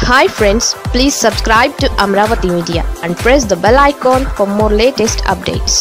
hi friends please subscribe to Amaravati media and press the bell icon for more latest updates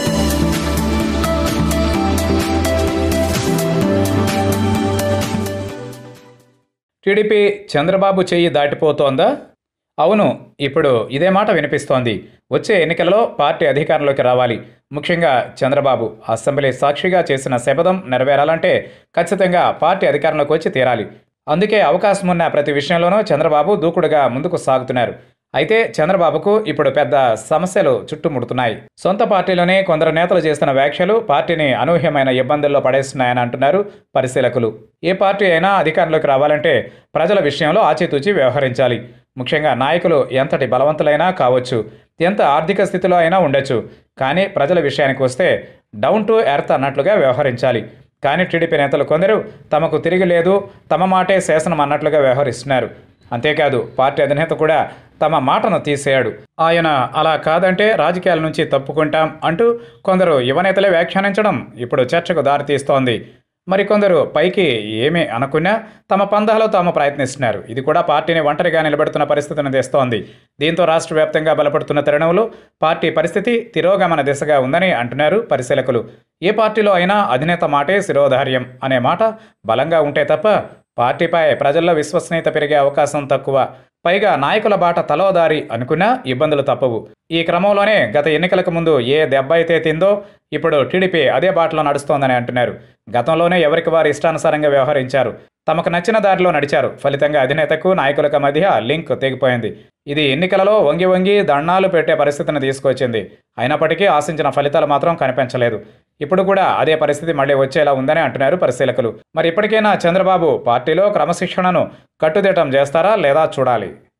TDP Chandrababu చెయ్యి దాటిపోతోందా అవును ఇప్పుడు ఇదే మాట వినిపిస్తోంది వచ్చే ఎన్నికలలో పార్టీ అధికారంలోకి రావాలి ముఖ్యంగా చంద్రబాబు అసెంబ్లీ సాక్షిగా చేసిన శపథం నెరవేరాలంటే ఖచ్చితంగా పార్టీ అధికారంలోకి వచ్చి తీరాలి అందుకే అవకాశం ఉన్న ప్రతి విషయంలోనూ చంద్రబాబు దూకుడుగా ముందుకు సాగుతున్నారు అయితే చంద్రబాబుకు ఇప్పుడు పెద్ద సమస్యలు చుట్టుముడుతున్నాయి సొంత పార్టీలోనే కొందరు నేతలు చేస్తున్న వ్యాఖ్యలు పార్టీని అనూహ్యమైన ఇబ్బందుల్లో పడేస్తున్నాయని అంటున్నారు పరిశీలకులు ఏ పార్టీ అయినా అధికారంలోకి రావాలంటే ప్రజల విషయంలో ఆచితూచి వ్యవహరించాలి ముఖ్యంగా నాయకులు ఎంతటి బలవంతులైనా కావచ్చు ఎంత ఆర్థిక స్థితిలో అయినా ఉండొచ్చు కానీ ప్రజల విషయానికి వస్తే డౌన్ టు ఎర్త్ అన్నట్లుగా వ్యవహరించాలి కానీ టీడీపీ నేతలు కొందరు తమకు తిరిగి లేదు తమ మాటే శాసనం అన్నట్లుగా వ్యవహరిస్తున్నారు అంతేకాదు పార్టీ అధినేత కూడా తమ మాటను తీసేయాడు ఆయన అలా కాదంటే రాజకీయాల నుంచి తప్పుకుంటాం అంటూ కొందరు యువనేతలే వ్యాఖ్యానించడం ఇప్పుడు చర్చకు దారితీస్తోంది మరికొందరు పైకి ఏమీ అనుకున్నా తమ పందాలో తాము ప్రయత్నిస్తున్నారు ఇది కూడా పార్టీని ఒంటరిగా నిలబెడుతున్న పరిస్థితిని తెస్తోంది దీంతో రాష్ట్ర వ్యాప్తంగా బలపడుతున్న తరుణంలో పార్టీ పరిస్థితి తిరోగమన దిశగా ఉందని అంటున్నారు పరిశీలకులు ఏ పార్టీలో అయినా అధినేత మాటే శిరోధార్యం అనే మాట బలంగా ఉంటే తప్ప పార్టీపై ప్రజల్లో విశ్వసనీయత పెరిగే అవకాశం తక్కువ పైగా నాయకుల బాట తలోదారి అనుకున్నా ఇబ్బందులు తప్పవు ఈ క్రమంలోనే గత ఎన్నికలకు ముందు ఏ దెబ్బ అయితే తిందో ఇప్పుడు టీడీపీ అదే బాటలో నడుస్తోందని అంటున్నారు గతంలోనే ఎవరికి వారు ఇష్టానుసారంగా వ్యవహరించారు తమకు నచ్చిన దారిలో నడిచారు ఫలితంగా అధినేతకు నాయకులకు మధ్య లింక్ తెగిపోయింది ఇది ఎన్నికలలో వంగి వంగి దండాలు పెట్టే పరిస్థితిని తీసుకొచ్చింది అయినప్పటికీ ఆశించిన ఫలితాలు మాత్రం కనిపించలేదు ఇప్పుడు కూడా అదే పరిస్థితి మళ్ళీ వచ్చేలా ఉందని అంటున్నారు పరిశీలకులు మరి ఇప్పటికైనా చంద్రబాబు పార్టీలో క్రమశిక్షణను కట్టుదిట్టం చేస్తారా లేదా చూడాలి